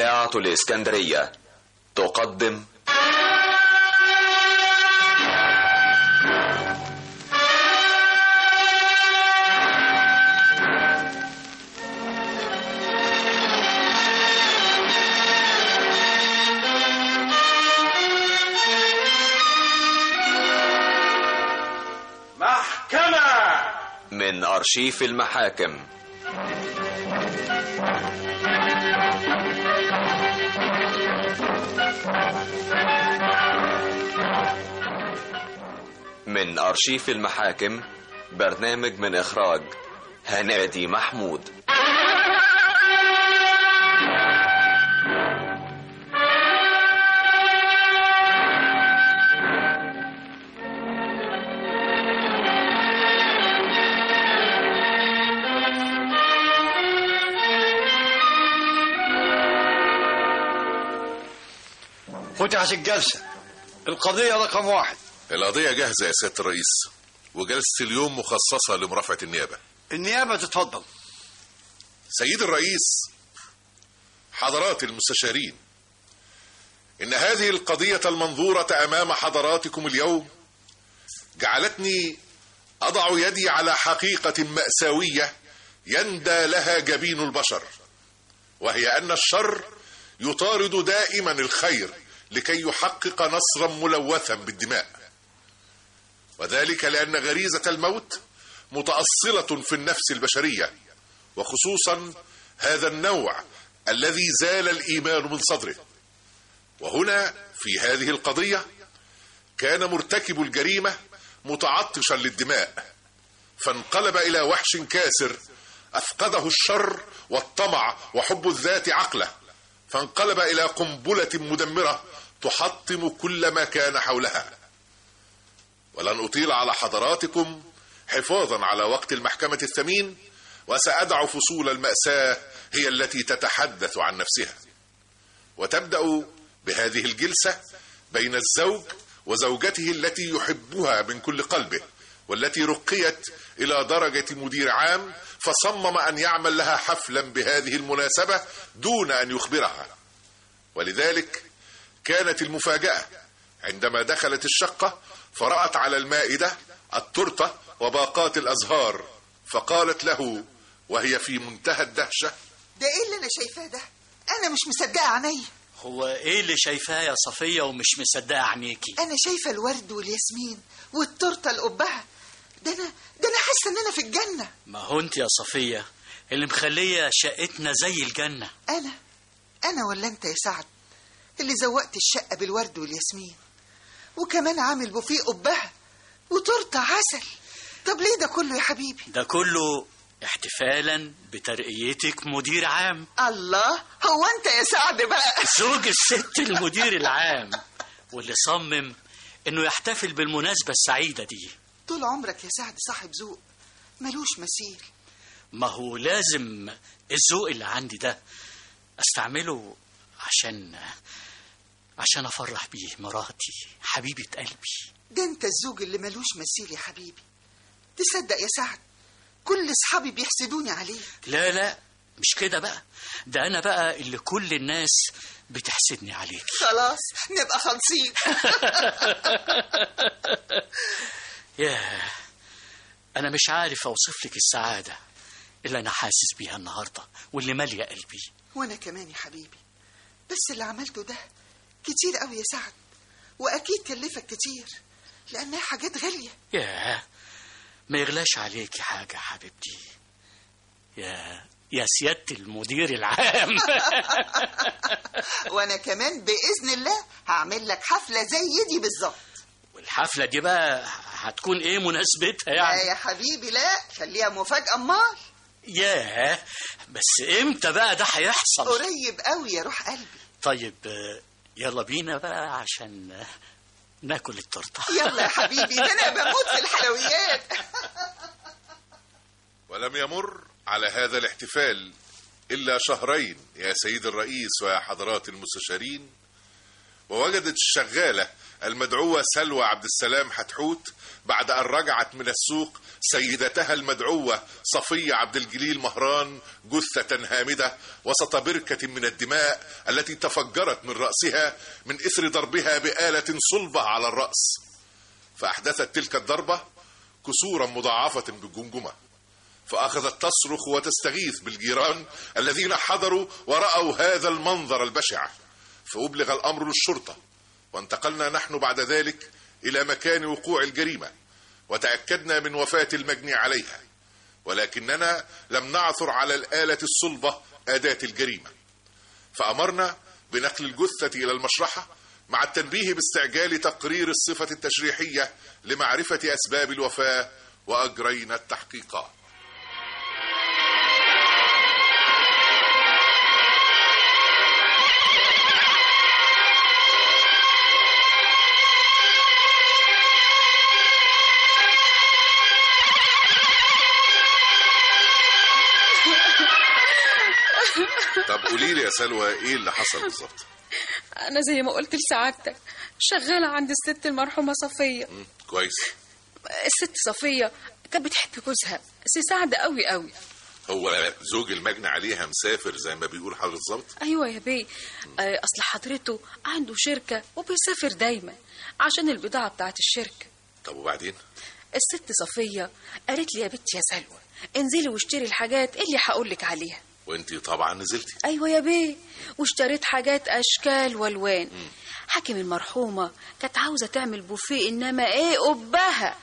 إذاعة الإسكندرية تقدم محكمة من أرشيف المحاكم من أرشيف المحاكم برنامج من إخراج هنادي محمود فتحت الجلسة القضية رقم واحد القضية جاهزة يا سيادة الرئيس وجلسة اليوم مخصصة لمرافعة النيابة النيابة تتفضل سيد الرئيس حضرات المستشارين إن هذه القضية المنظورة أمام حضراتكم اليوم جعلتني أضع يدي على حقيقة مأساوية يندى لها جبين البشر وهي أن الشر يطارد دائما الخير لكي يحقق نصرا ملوثا بالدماء وذلك لأن غريزة الموت متأصلة في النفس البشرية وخصوصا هذا النوع الذي زال الإيمان من صدره وهنا في هذه القضية كان مرتكب الجريمة متعطشا للدماء فانقلب إلى وحش كاسر أفقده الشر والطمع وحب الذات عقله فانقلب إلى قنبلة مدمرة تحطم كل ما كان حولها ولن أطيل على حضراتكم حفاظا على وقت المحكمة الثمين وسأدع فصول المأساة هي التي تتحدث عن نفسها وتبدأ بهذه الجلسة بين الزوج وزوجته التي يحبها من كل قلبه والتي رقيت إلى درجة مدير عام فصمم أن يعمل لها حفلا بهذه المناسبة دون أن يخبرها ولذلك كانت المفاجأة عندما دخلت الشقة فرأت على المائدة التورتة وباقات الأزهار فقالت له وهي في منتهى الدهشة ده ايه اللي انا شايفاه ده انا مش مصدقه عينيا هو ايه اللي شايفاه يا صفية ومش مصدقة عينيكي انا شايفه الورد والياسمين والتورته القبعه ده انا ده انا حاسه ان انا في الجنه ما هو انت يا صفية اللي مخلية شقتنا زي الجنة انا انا ولا انت يا سعد اللي زوقت الشقه بالورد والياسمين وكمان عامل بوفيه قبعه وتورته عسل طب ليه ده كله يا حبيبي ده كله احتفالا بترقيتك مدير عام الله هو انت يا سعد بقى زوج الست المدير العام واللي صمم انه يحتفل بالمناسبة السعيدة دي طول عمرك يا سعد صاحب ذوق ملوش مثيل ما هو لازم الذوق اللي عندي ده استعمله عشان عشان افرح بيه مراتي حبيبة قلبي ده انت الزوج اللي ملوش مثيل يا حبيبي تصدق يا سعد كل اصحابي بيحسدوني عليه لا لا مش كده بقى ده انا بقى اللي كل الناس بتحسدني عليك خلاص نبقى خالصين ياه انا مش عارف اوصف لك السعادة اللي انا حاسس بيها النهاردة واللي مالية قلبي وانا كمان يا حبيبي بس اللي عملته ده كتير قوي يا سعد واكيد كلفك كتير لانها حاجات غاليه ياه ما يغلاش عليكي حاجة حبيبتي يا يا سيادة المدير العام وانا كمان باذن الله هعمل لك حفله زي دي بالظبط والحفلة دي بقى هتكون ايه مناسبتها لا يعني يا حبيبي لا خليها مفاجاه امال ياه بس امتى بقى ده هيحصل قريب قوي يا روح قلبي طيب آه، يلا بينا بقى عشان آه، ناكل التورته يلا يا حبيبي ده انا بموت في الحلويات ولم يمر على هذا الاحتفال إلا شهرين يا سيد الرئيس ويا حضرات المستشارين ووجدت الشغالة المدعوة سلوى عبد السلام حتحوت بعد أن رجعت من السوق سيدتها المدعوة صفية عبد الجليل مهران جثة هامدة وسط بركة من الدماء التي تفجرت من رأسها من إثر ضربها بآلة صلبة على الرأس فأحدثت تلك الضربة كسورا مضاعفة بالجمجمة فأخذت تصرخ وتستغيث بالجيران الذين حضروا ورأوا هذا المنظر البشع فأبلغ الأمر للشرطة وانتقلنا نحن بعد ذلك إلى مكان وقوع الجريمة وتأكدنا من وفاة المجني عليها ولكننا لم نعثر على الآلة الصلبة أداة الجريمة فأمرنا بنقل الجثة إلى المشرحة مع التنبيه باستعجال تقرير الصفة التشريحية لمعرفة أسباب الوفاة وأجرينا التحقيقات طب قولي لي يا سلوى ايه اللي حصل بالظبط أنا زي ما قلت لسعادتك شغالة عند الست المرحومة صفية مم، كويس الست صفية كانت بتحب جوزها سي سعد قوي قوي هو زوج المجني عليها مسافر زي ما بيقول حضرتك بالظبط أيوة يا بيه آه، أصل حضرته عنده شركة وبيسافر دايما عشان البضاعة بتاعت الشركة طب وبعدين الست صفية قالت لي يا بنتي يا سلوى انزلي واشتري الحاجات اللي هقولك عليها وانت طبعا نزلتي ايوه يا بيه واشتريت حاجات اشكال والوان حاكم المرحومه كانت عاوزه تعمل بوفيه انما ايه قبها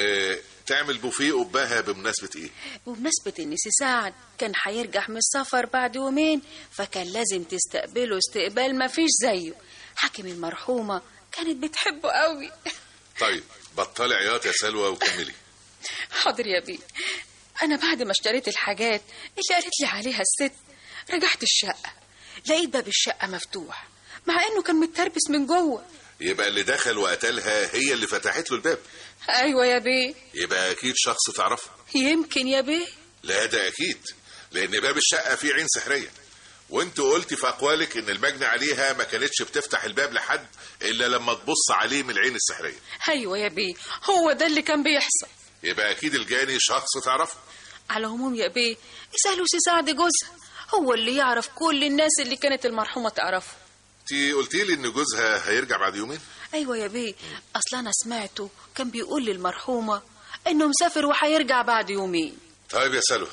وتعمل بوفيه قباها بمناسبة ايه بمناسبة إن سي سعد كان هيرجع من السفر بعد يومين فكان لازم تستقبله استقبال ما فيش زيه حاكم المرحومة كانت بتحبه قوي طيب بطلي عياط يا سلوى وكملي حاضر يا بيه أنا بعد ما اشتريت الحاجات اللي قالت لي عليها الست رجعت الشقة لقيت باب الشقة مفتوح مع إنه كان متربس من جوه يبقى اللي دخل وقتلها هي اللي فتحت له الباب أيوة يا بيه يبقى اكيد شخص تعرفه يمكن يا بيه لا ده اكيد لان باب الشقة فيه عين سحرية وانت قلتي في اقوالك ان المجني عليها ما كانتش بتفتح الباب لحد الا لما تبص عليه من العين السحرية أيوة يا بيه هو ده اللي كان بيحصل يبقى اكيد الجاني شخص تعرفه على العموم يا بيه اسألوا سي سعد جوزها هو اللي يعرف كل الناس اللي كانت المرحومة تعرفه انت قلتي لي ان جوزها هيرجع بعد يومين أيوة يا بيه أصل أنا سمعته كان بيقول للمرحومة إنه مسافر وهيرجع بعد يومين طيب يا سلوى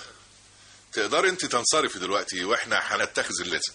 تقدري انت تنصرفي دلوقتي واحنا هنتخذ اللازم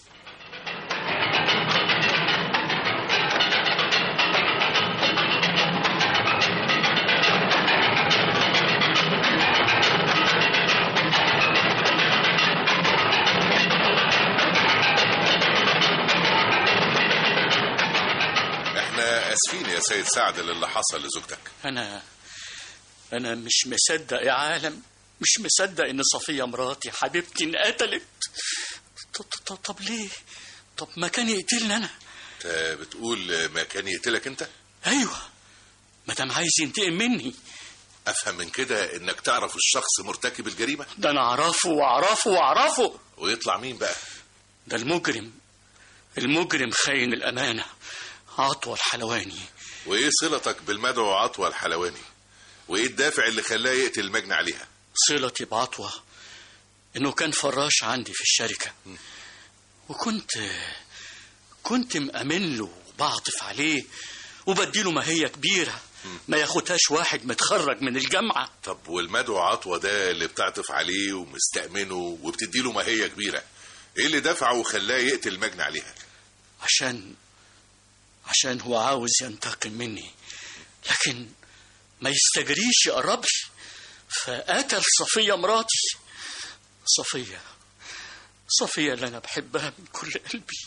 احنا اسفين يا سيد سعد للي حصل لزوجتك أنا أنا مش مصدق يا عالم مش مصدق إن صفية مراتي حبيبتي انقتلت طب, طب, طب ليه؟ طب ما كان يقتلني أنا انت بتقول ما كان يقتلك انت أيوه ما دام عايز ينتقم مني افهم من كده انك تعرف الشخص مرتكب الجريمه ده أنا أعرفه وأعرفه وأعرفه ويطلع مين بقى ده المجرم المجرم خاين الأمانة عطوة الحلواني وايه صلتك بالمدعو عطوة الحلواني وايه الدافع اللي خلاه يقتل المجني عليها صلتي بعطوة إنه كان فراش عندي في الشركة وكنت كنت مأمن له وبعطف عليه وبديله ماهية كبيرة ما ياخدهاش واحد متخرج من الجامعة طب والمدعو عطوة ده اللي بتعطف عليه ومستأمنه وبتديله ماهية كبيرة ايه اللي دفعه وخلاه يقتل المجني عليها عشان عشان هو عاوز ينتقم مني لكن ما يستجريش يقرب لي فقتل صفية مراتي صفية صفية اللي أنا بحبها من كل قلبي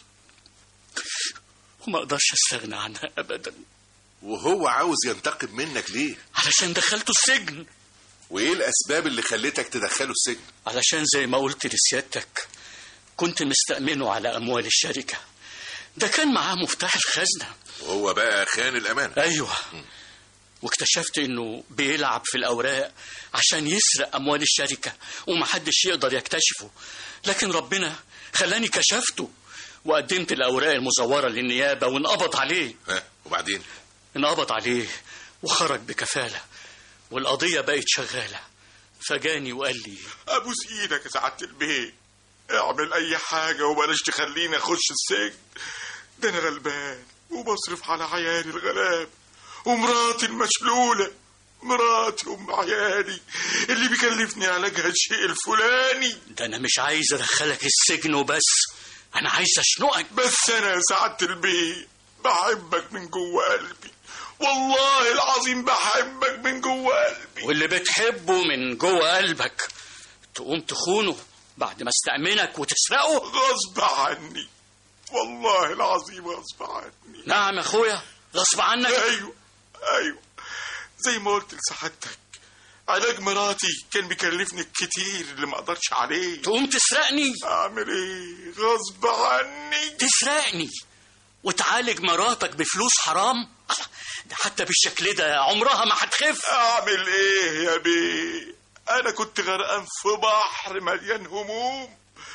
وما أقدرش أستغنى عنها أبدا وهو عاوز ينتقم منك ليه علشان دخلته السجن وايه الاسباب اللي خلتك تدخله السجن علشان زي ما قلت لسيادتك كنت مستأمنه على أموال الشركة ده كان معاه مفتاح الخزنة وهو بقى خان الامانه أيوة واكتشفت إنه بيلعب في الأوراق عشان يسرق أموال الشركة ومحدش يقدر يكتشفه لكن ربنا خلاني كشفته وقدمت الأوراق المزورة للنيابة وانقبض عليه ها وبعدين انقبض عليه وخرج بكفالة والقضية بقت شغالة فجاني وقال لي ابوس ايدك يا سعاده البيه اعمل اي حاجه وبلاش تخليني اخش السجن ده انا غلبان وبصرف على عيالي الغلاب ومراتي المشلوله مراتي ام عيالي اللي بيكلفني علاجها الشيء الفلاني ده أنا مش عايز أدخلك السجن وبس أنا عايز أشنقك بس انا يا سعاده البيه بحبك من جوه قلبي والله العظيم بحبك من جوه قلبي واللي بتحبه من جوه قلبك تقوم تخونه بعد ما استأمنك وتسرقه غصب عني والله العظيم غصب عني نعم يا أخويا غصب عنك ايوه ايوه زي ما قلت لسعادتك علاج مراتي كان بيكلفني الكتير اللي ما اقدرش عليه تقوم تسرقني اعمل ايه غصب عني تسرقني وتعالج مراتك بفلوس حرام ده حتى بالشكل ده عمرها ما هتخف اعمل ايه يا بيه انا كنت غرقان في بحر مليان هموم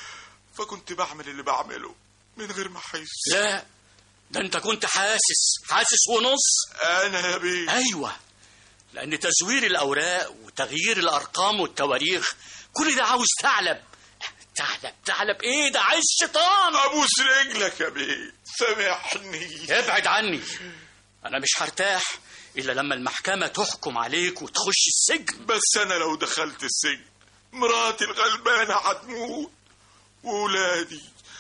فكنت بعمل اللي بعمله من غير ما احس لا ده انت كنت حاسس حاسس ونص انا يا بيه ايوه لان تزوير الاوراق وتغيير الارقام والتواريخ كل ده عاوز ثعلب ثعلب ثعلب ايه ده عايز شيطان ابوس رجلك يا بيه سامحني ابعد عني انا مش هرتاح الا لما المحكمه تحكم عليك وتخش السجن بس انا لو دخلت السجن مراتي الغلبانه هتموت وولادي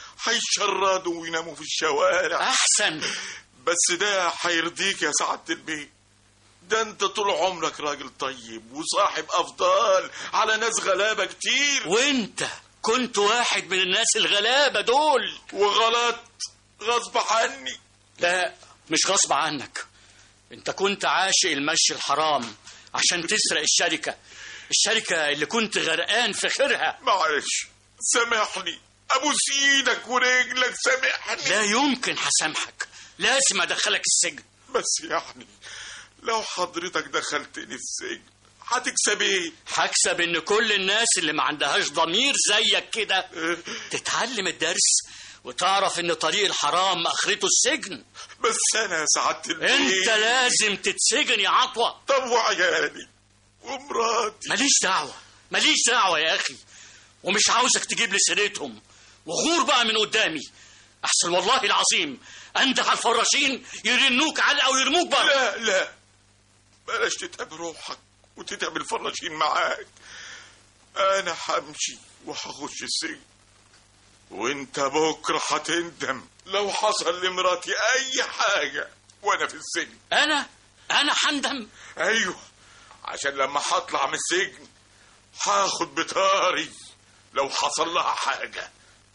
هيشردوا ويناموا في الشوارع احسن بس ده هيرضيك يا سعاده البيت ده انت طول عمرك راجل طيب وصاحب افضال على ناس غلابه كتير وانت كنت واحد من الناس الغلابه دول وغلط غصب عني لا مش غصب عنك انت كنت عاشق المشي الحرام عشان تسرق الشركة الشركة اللي كنت غرقان في خيرها معلش سامحني ابوس ايدك ورجلك سامحني لا يمكن هسامحك لازم ادخلك السجن بس يعني لو حضرتك دخلتني السجن هتكسب ايه هكسب ان كل الناس اللي ما عندهاش ضمير زيك كده تتعلم الدرس وتعرف ان طريق الحرام اخرته السجن بس انا يا سعاده البيت انت لازم تتسجن يا عطوة طب وعيالي ومراتي ماليش دعوة ماليش دعوة يا اخي ومش عاوزك تجيب لي سيرتهم وغور بقى من قدامي احسن والله العظيم انده على الفراشين يرنوك علقه ويرموك بره لا لا بلاش تتعب روحك وتتعب الفراشين معاك انا همشي وهخش السجن وانت بكره هتندم لو حصل لمراتي اي حاجه وانا في السجن انا انا حندم ايوه عشان لما هطلع من السجن هاخد بطاري لو حصل لها حاجه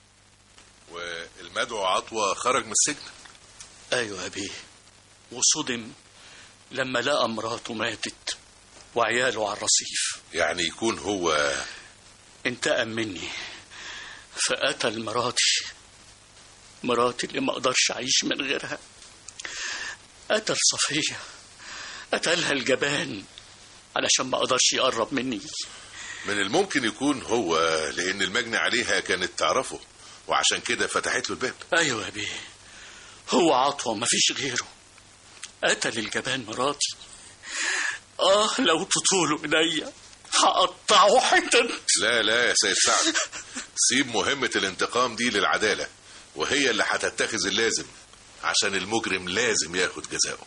والمدعو عطوة خرج من السجن ايوه يا بيه وصدم لما لقى مراته ماتت وعياله على الرصيف يعني يكون هو انتقم مني فقتل مراتي مراتي اللي ما اقدرش اعيش من غيرها قتل صفية قتلها الجبان علشان ما اقدرش يقرب مني من الممكن يكون هو لأن المجني عليها كانت تعرفه وعشان كده فتحت له الباب ايوه يا بيه هو عطوة ما فيش غيره قتل الجبان مراتي اه لو تطولوا ايديا هقطعه حتت لا لا يا سيد سعد سيب مهمة الانتقام دي للعدالة وهي اللي هتتخذ اللازم عشان المجرم لازم ياخد جزاؤه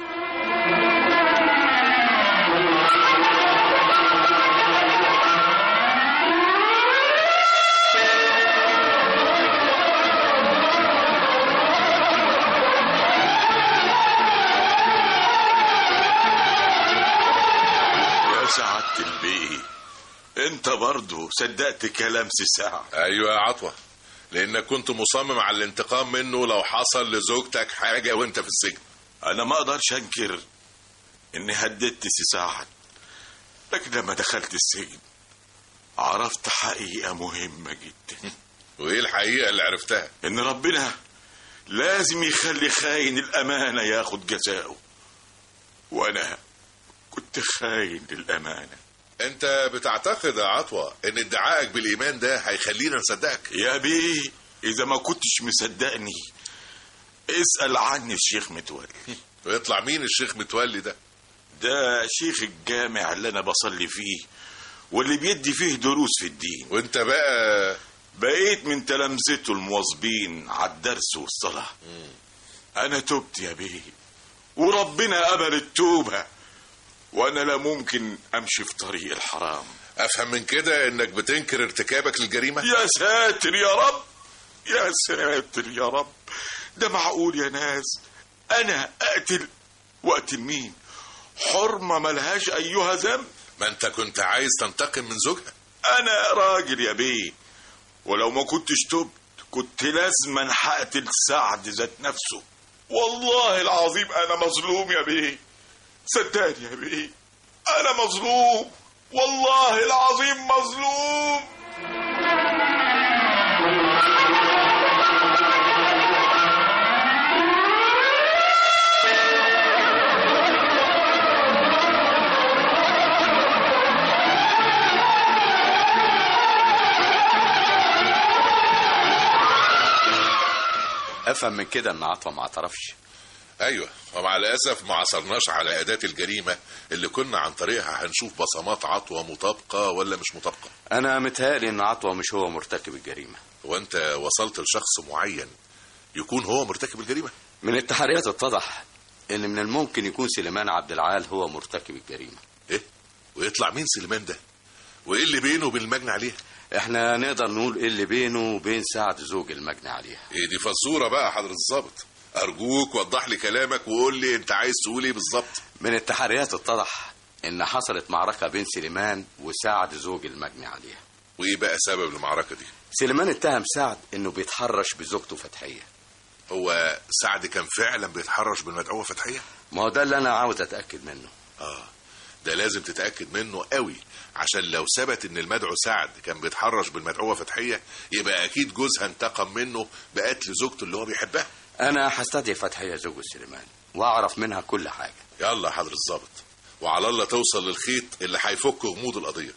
يا سعاده البيه انت برضه صدقت كلام سي سعد ايوه يا عطوة لانك كنت مصمم على الانتقام منه لو حصل لزوجتك حاجة وانت في السجن انا ما اقدرش انكر اني هددت سي سعد لكن لما دخلت السجن عرفت حقيقه مهمه جدا وايه الحقيقة اللي عرفتها ان ربنا لازم يخلي خاين الامانه ياخد جزاؤه وانا كنت خاين للامانه انت بتعتقد يا عطوة ان ادعائك بالايمان ده هيخلينا نصدقك يا بيه اذا ما كنتش مصدقني اسال عني الشيخ متولي ويطلع مين الشيخ متولي ده ده شيخ الجامع اللي انا بصلي فيه واللي بيدي فيه دروس في الدين وانت بقى بقيت من تلامذته المواظبين على الدرس والصلاة أنا تبت يا بيه وربنا قبل التوبة وأنا لا ممكن أمشي في طريق الحرام افهم من كده انك بتنكر ارتكابك للجريمه يا ساتر يا رب يا ساتر يا رب ده معقول يا ناس أنا أقتل وأقتل مين حرمة ملهاش أيها ذنب ما انت كنت عايز تنتقم من زوجها أنا راجل يا بيه ولو ما كنتش تبت كنت لازم هقتل سعد ذات نفسه والله العظيم أنا مظلوم يا بيه صدقني يا بيه أنا مظلوم والله العظيم مظلوم افهم من كده ان عطوه ما اعترفش ايوه ومع الاسف ما عثرناش على اداه الجريمه اللي كنا عن طريقها هنشوف بصمات عطوه مطابقه ولا مش مطابقه انا متهيألي ان عطوه مش هو مرتكب الجريمه وانت وصلت لشخص معين يكون هو مرتكب الجريمه من التحريات اتضح ان من الممكن يكون سليمان عبد العال هو مرتكب الجريمه ايه ويطلع مين سليمان ده وايه اللي بينه وبين المجني عليها احنا نقدر نقول ايه اللي بينه وبين سعد زوج المجني عليها ايه دي فزوره بقى حضره الظابط ارجوك وضح لي كلامك وقول لي انت عايز تقول ايه بالظبط من التحريات اتضح ان حصلت معركه بين سليمان وسعد زوج المجني عليها وايه بقى سبب المعركه دي سليمان اتهم سعد انه بيتحرش بزوجته فتحيه هو سعد كان فعلا بيتحرش بالمدعوه فتحيه ما هو ده اللي انا عاوز اتاكد منه اه ده لازم تتاكد منه قوي عشان لو ثبت ان المدعو سعد كان بيتحرش بالمدعوه فتحيه يبقى اكيد جوزها انتقم منه بقتل زوجته اللي هو بيحبها انا هستدعي فتحيه زوج سليمان واعرف منها كل حاجه يلا يا حضر الظابط وعلى الله توصل للخيط اللي هيفك غموض القضيه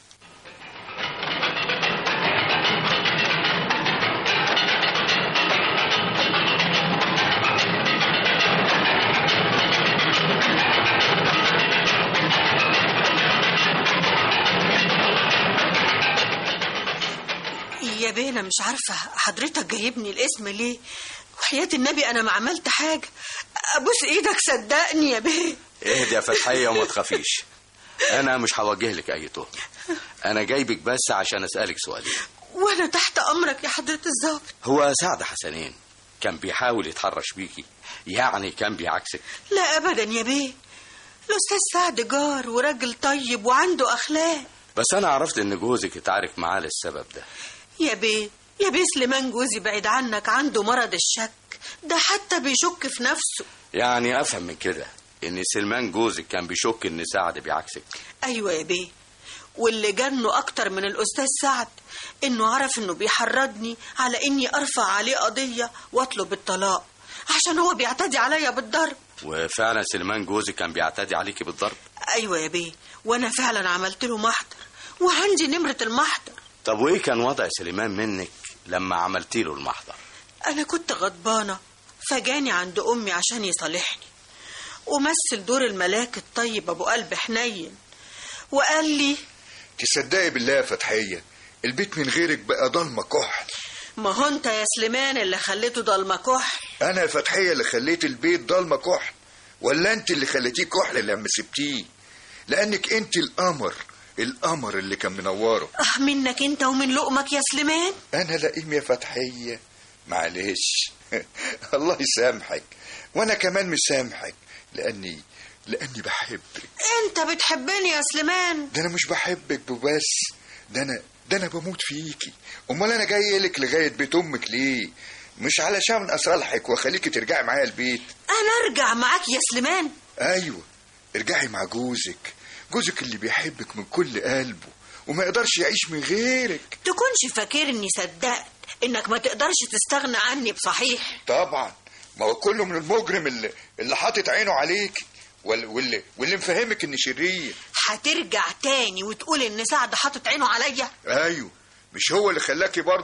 يا بيه انا مش عارفه حضرتك جايبني الاسم ليه وحياة النبي انا ما عملت حاجه ابوس ايدك صدقني يا بيه اهدي يا فتحيه وما تخافيش انا مش هوجه لك اي تهمه انا جايبك بس عشان اسالك سؤالين وانا تحت امرك يا حضره الظابط هو سعد حسنين كان بيحاول يتحرش بيكي يعني كان بيعكسك لا ابدا يا بيه الاستاذ سعد جار وراجل طيب وعنده اخلاق بس انا عرفت ان جوزك اتعارك معاه للسبب ده يا بيه يا بيه سليمان جوزي بعيد عنك عنده مرض الشك ده حتى بيشك في نفسه يعني افهم من كده ان سلمان جوزك كان بيشك ان سعد بيعكسك ايوه يا بيه واللي جنه اكتر من الاستاذ سعد انه عرف انه بيحرضني على اني ارفع عليه قضيه واطلب الطلاق عشان هو بيعتدي عليا بالضرب وفعلا سلمان جوزك كان بيعتدي عليكي بالضرب ايوه يا بيه وانا فعلا عملت له محضر وعندي نمره المحضر طب وايه كان وضع سليمان منك لما عملتي له المحضر انا كنت غضبانه فجاني عند امي عشان يصالحني ومثل دور الملاك الطيب ابو قلب حنين وقال لي تصدقي بالله يا فتحية البيت من غيرك بقى ضلمة كحل ما هو انت يا سليمان اللي خليته ضلمه كحل أنا يا فتحية اللي خليت البيت ضلمة كحل ولا أنت اللي خليتيه كحل لما سبتيه لأنك أنت القمر القمر اللي كان منوره اه منك انت ومن لقمك يا سليمان أنا لئيم يا فتحية معلش الله يسامحك وأنا كمان مسامحك لأني لأني بحبك انت بتحبني يا سليمان ده أنا مش بحبك وبس ده أنا ده أنا بموت فيكي أمال أنا جاي لك لغاية بيت أمك ليه مش علشان أصالحك وأخليكي ترجعي معايا البيت انا ارجع معاك يا سليمان أيوة ارجعي مع جوزك جوزك اللي بيحبك من كل قلبه وما يقدرش يعيش من غيرك تكونش فاكرني صدقت انك ما تقدرش تستغنى عني بصحيح طبعا ما هو كله من المجرم اللي اللي حاطط عينه عليك وال- واللي واللي مفهمك ان شرير هترجع تاني وتقول ان سعد حاطط عينه عليا ايوه مش هو اللي خلاكي برضو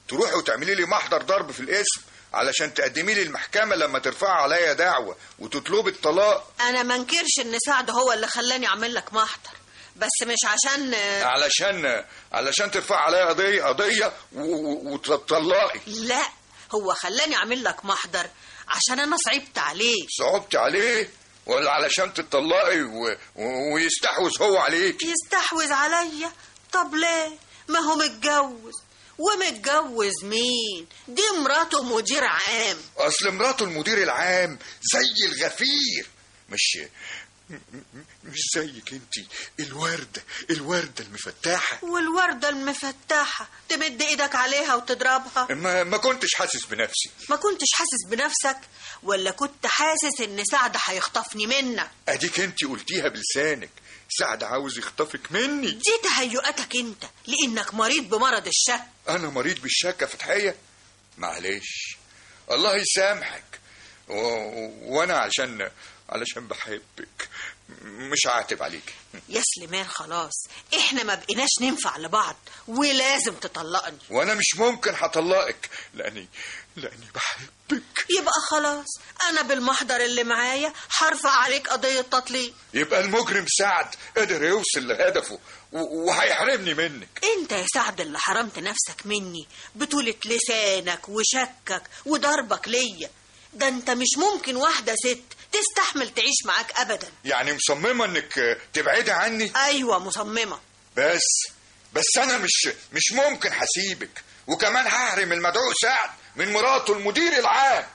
تروحي وتعملي لي محضر ضرب في الاسم علشان تقدمي لي المحكمة لما ترفع عليا دعوة وتطلبي الطلاق انا ما انكرش ان سعد هو اللي خلاني اعمل لك محضر بس مش عشان علشان علشان ترفع عليا قضية قضية و- و- وتطلقي لا هو خلاني اعمل لك محضر عشان انا صعبت عليه صعبت عليه ولا علشان تطلقي و... و... ويستحوذ هو عليك يستحوذ عليا طب ليه ما هو متجوز ومتجوز مين دي مراته مدير عام اصل مراته المدير العام زي الغفير مش م- م- مش زيك انت الوردة الوردة المفتاحة والوردة المفتاحة تمد ايدك عليها وتضربها ما, ما كنتش حاسس بنفسي ما كنتش حاسس بنفسك ولا كنت حاسس ان سعد هيخطفني منك اديك انت قلتيها بلسانك سعد عاوز يخطفك مني دي تهيؤاتك انت لانك مريض بمرض الشك انا مريض بالشك يا فتحية معلش الله يسامحك و... وانا علشان علشان بحبك مش عاتب عليك يا سليمان خلاص احنا ما بقيناش ننفع لبعض ولازم تطلقني وانا مش ممكن هطلقك لاني لاني بحبك يبقى خلاص انا بالمحضر اللي معايا هرفع عليك قضية تطليق يبقى المجرم سعد قدر يوصل لهدفه و- وهيحرمني منك انت يا سعد اللي حرمت نفسك مني بطولة لسانك وشكك وضربك ليا ده انت مش ممكن واحدة ست تستحمل تعيش معاك ابدا يعني مصممة انك تبعدي عني ايوه مصممة بس بس انا مش مش ممكن هسيبك وكمان هحرم المدعو سعد من مراته المدير العام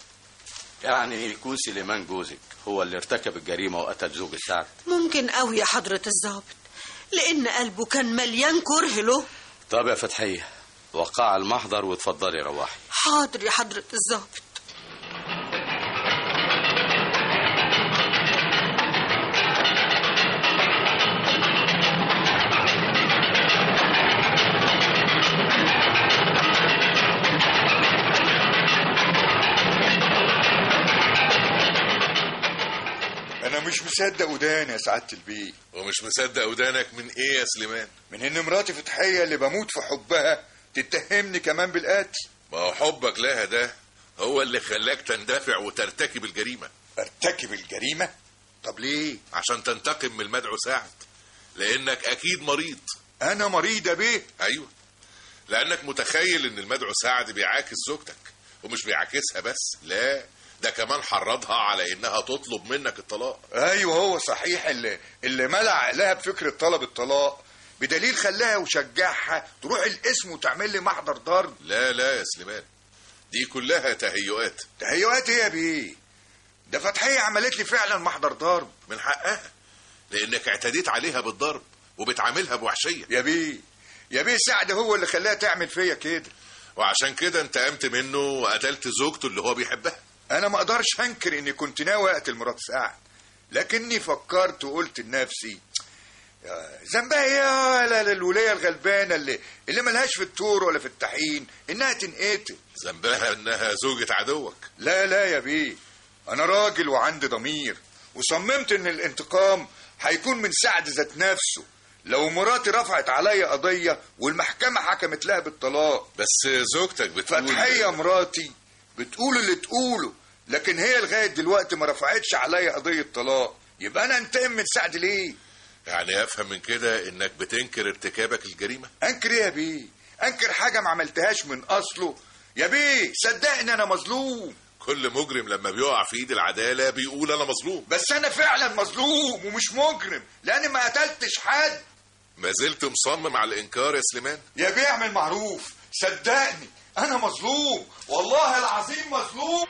يعني يكون سليمان جوزك هو اللي ارتكب الجريمة وقتل زوج سعد ممكن قوي يا حضرة الضابط لان قلبه كان مليان كره له طب يا فتحية وقع المحضر وتفضلي روحي حاضر يا حضرة الضابط انا مش مصدق وداني يا سعادة البيه ومش مصدق ودانك من ايه يا سليمان من ان مراتي فتحية اللي بموت في حبها تتهمني كمان بالقتل ما هو حبك لها ده هو اللي خلاك تندفع وترتكب الجريمة ارتكب الجريمة طب ليه عشان تنتقم من المدعو سعد لانك اكيد مريض انا مريض يا بيه ايوه لانك متخيل ان المدعو سعد بيعاكس زوجتك ومش بيعاكسها بس لا ده كمان حرضها على انها تطلب منك الطلاق ايوه هو صحيح اللي اللي ملع عقلها بفكرة طلب الطلاق بدليل خلاها وشجعها تروح القسم وتعمل لي محضر ضرب لا لا يا سليمان دي كلها تهيؤات تهيؤات ايه يا بيه ده فتحية عملت لي فعلا محضر ضرب من حقها لانك اعتديت عليها بالضرب وبتعاملها بوحشيه يا بيه يا بيه سعد هو اللي خلاها تعمل فيا كده وعشان كده انتقمت منه وقتلت زوجته اللي هو بيحبها انا ما اقدرش انكر اني كنت ناوي اقتل مرات سعد لكني فكرت وقلت لنفسي يا ذنبها ايه يا لا لا الولية الغلبانة اللي اللي ملهاش في التور ولا في التحين انها تنقتل ذنبها انها زوجة عدوك لا لا يا بيه انا راجل وعندي ضمير وصممت ان الانتقام هيكون من سعد ذات نفسه لو مراتي رفعت عليا قضية والمحكمة حكمت لها بالطلاق بس زوجتك بتقول فتحية مراتي بتقول اللي تقوله لكن هي لغاية دلوقتي ما رفعتش عليا قضية طلاق يبقى انا انتقم من سعد ليه يعني افهم من كده انك بتنكر ارتكابك الجريمة انكر ايه يا بيه انكر حاجة ما عملتهاش من اصله يا بيه صدقني انا مظلوم كل مجرم لما بيقع في ايد العدالة بيقول انا مظلوم بس انا فعلا مظلوم ومش مجرم لاني ما قتلتش حد ما زلت مصمم على الانكار يا سليمان يا بيه اعمل معروف صدقني انا مظلوم والله العظيم مظلوم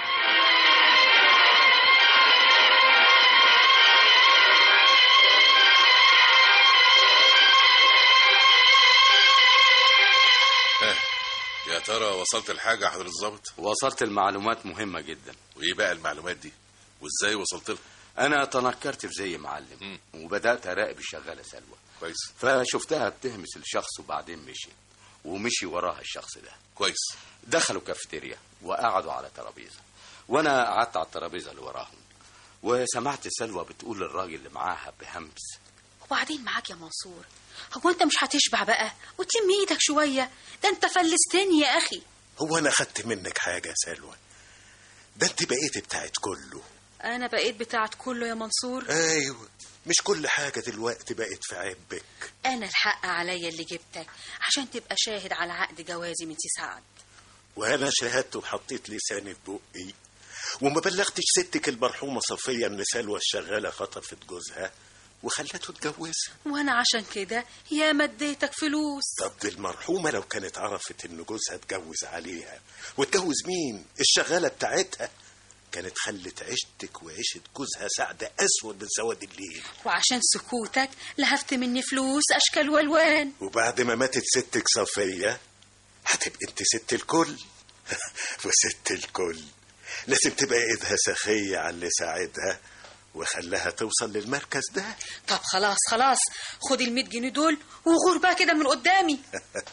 ها يا ترى وصلت الحاجة يا حضرة الظابط وصلت المعلومات مهمة جدا وايه بقى المعلومات دي وازاي وصلت لها أنا تنكرت في زي معلم وبدأت أراقب الشغالة سلوى كويس فشفتها بتهمس الشخص وبعدين مشي ومشي وراها الشخص ده كويس دخلوا كافيتيريا وقعدوا على ترابيزة وأنا قعدت على الترابيزة اللي وراهم وسمعت سلوى بتقول للراجل اللي معاها بهمس وبعدين معاك يا منصور هو انت مش هتشبع بقى وتلم ايدك شويه ده انت فلستني يا اخي هو انا خدت منك حاجه يا سلوى ده انت بقيتي بتاعت كله انا بقيت بتاعت كله يا منصور ايوه مش كل حاجه دلوقتي بقت في عبك انا الحق عليا اللي جبتك عشان تبقى شاهد على عقد جوازي من سي سعد وانا شاهدت وحطيت لساني في بقي وما بلغتش ستك المرحومه صفيه ان سلوى الشغاله خطفت جوزها وخلته اتجوزها وانا عشان كده يا ما اديتك فلوس طب دي المرحومه لو كانت عرفت ان جوزها اتجوز عليها واتجوز مين الشغاله بتاعتها كانت خلت عيشتك وعيشة جوزها سعد أسود من سواد الليل وعشان سكوتك لهفت مني فلوس اشكال والوان وبعد ما ماتت ستك صفية هتبقى انت ست الكل وست الكل لازم تبقى ايدها سخية على اللي ساعدها وخلاها توصل للمركز ده طب خلاص خلاص خد ال 100 جنيه دول وغور بقى كده من قدامي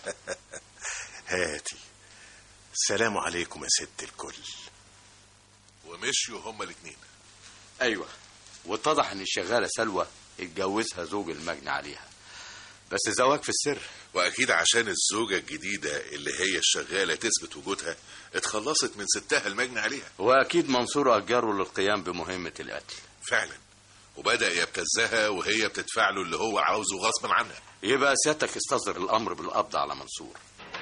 هاتي السلام عليكم يا ست الكل ومشيوا هما الاتنين ايوه واتضح ان الشغاله سلوى اتجوزها زوج المجني عليها بس زواج في السر واكيد عشان الزوجه الجديده اللي هي الشغاله تثبت وجودها اتخلصت من ستها المجني عليها واكيد منصور اجره للقيام بمهمه القتل فعلا وبدا يبتزها وهي بتدفع له اللي هو عاوزه غصبا عنها يبقى سيادتك استصدر الامر بالقبض على منصور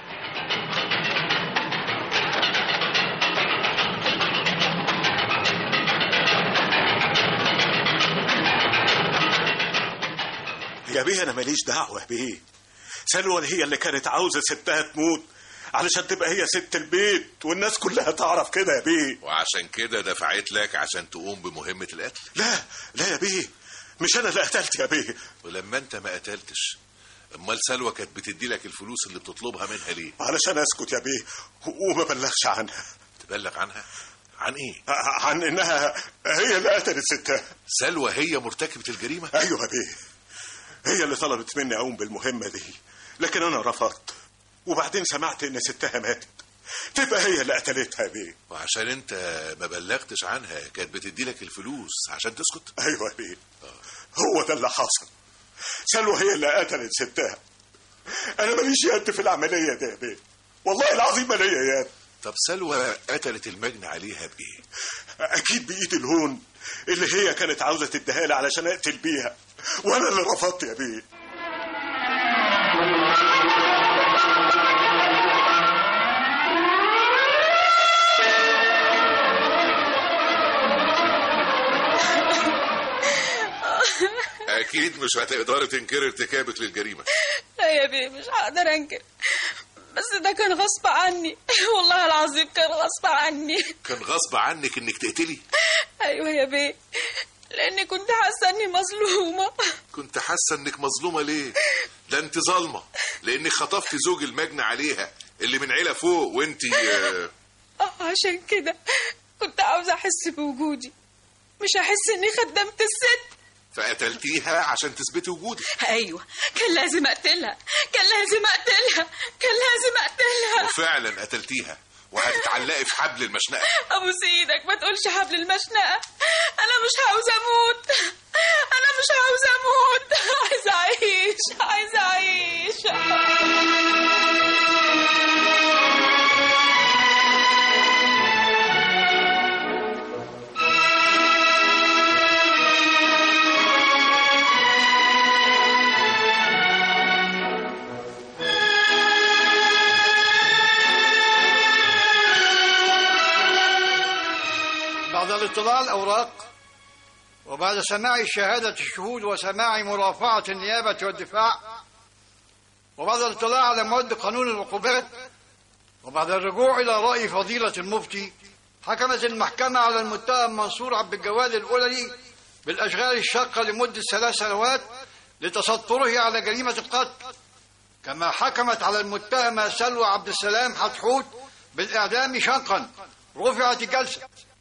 يا بيه انا ماليش دعوه بيه سلوى هي اللي كانت عاوزه ستها تموت علشان تبقى هي ست البيت والناس كلها تعرف كده يا بيه وعشان كده دفعت لك عشان تقوم بمهمه القتل لا لا يا بيه مش انا اللي قتلت يا بيه ولما انت ما قتلتش امال سلوى كانت بتدي لك الفلوس اللي بتطلبها منها ليه علشان اسكت يا بيه وما بلغش عنها تبلغ عنها عن ايه عن انها هي اللي قتلت ستها سلوى هي مرتكبه الجريمه ايوه يا بيه هي اللي طلبت مني اقوم بالمهمه دي لكن انا رفضت وبعدين سمعت ان ستها ماتت تبقى هي اللي قتلتها يا بيه وعشان انت ما بلغتش عنها كانت بتدي لك الفلوس عشان تسكت ايوه يا بيه هو ده اللي حصل سلوى هي اللي قتلت ستها انا ماليش يد في العمليه دي يا بيه والله العظيم ما ليا يد طب سلوى قتلت المجني عليها بايه اكيد بايد الهون اللي هي كانت عاوزه تديها لي علشان اقتل بيها وانا اللي رفضت يا بيه اكيد مش هتقدري تنكري ارتكابك للجريمه لا يا بيه مش هقدر انكر بس ده كان غصب عني والله العظيم كان غصب عني كان غصب عنك انك تقتلي ايوه يا بيه لاني كنت حاسه اني مظلومه كنت حاسه انك مظلومه ليه ده انت ظالمه لانك خطفتي زوج المجني عليها اللي من عيله فوق وانت آه، آه، عشان كده كنت عاوزه احس بوجودي مش احس اني خدمت الست فقتلتيها عشان تثبتي وجودك ايوه كان لازم اقتلها كان لازم اقتلها كان لازم اقتلها وفعلا قتلتيها وهتتعلقي في حبل المشنقه ابوس ايدك ما تقولش حبل المشنقه انا مش عاوزه اموت انا مش عاوزه اموت عايزه اعيش عايزه اعيش بعد الاطلاع على الأوراق وبعد سماع شهادة الشهود وسماع مرافعة النيابة والدفاع وبعد الاطلاع على مواد قانون العقوبات وبعد الرجوع إلى رأي فضيلة المفتي حكمت المحكمة على المتهم منصور عبد الجواد الأولي بالأشغال الشاقة لمدة ثلاث سنوات لتستره على جريمة القتل كما حكمت على المتهمة سلوى عبد السلام حتحوت بالإعدام شنقا رفعت الجلسة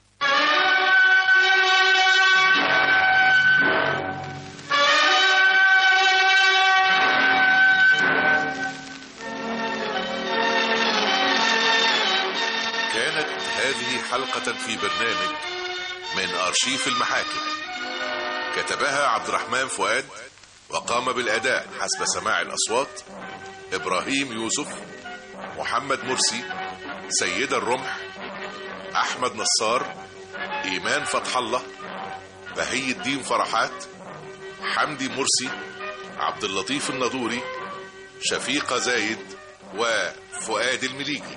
كانت هذه حلقة في برنامج من أرشيف المحاكم كتبها عبد الرحمن فؤاد وقام بالأداء حسب سماع الأصوات إبراهيم يوسف محمد مرسي سيد الرمح أحمد نصار إيمان فتح الله بهي الدين فرحات حمدي مرسي عبد اللطيف النضوري شفيقة زايد وفؤاد المليجي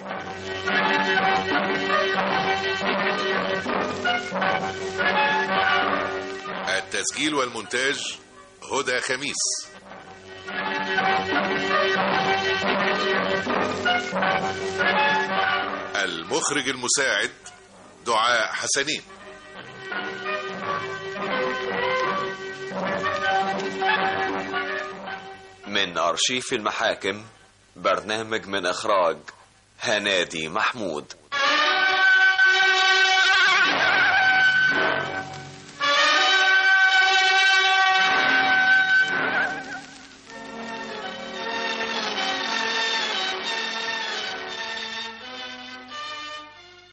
التسجيل والمونتاج هدى خميس المخرج المساعد دعاء حسنين من أرشيف المحاكم برنامج من إخراج هنادي محمود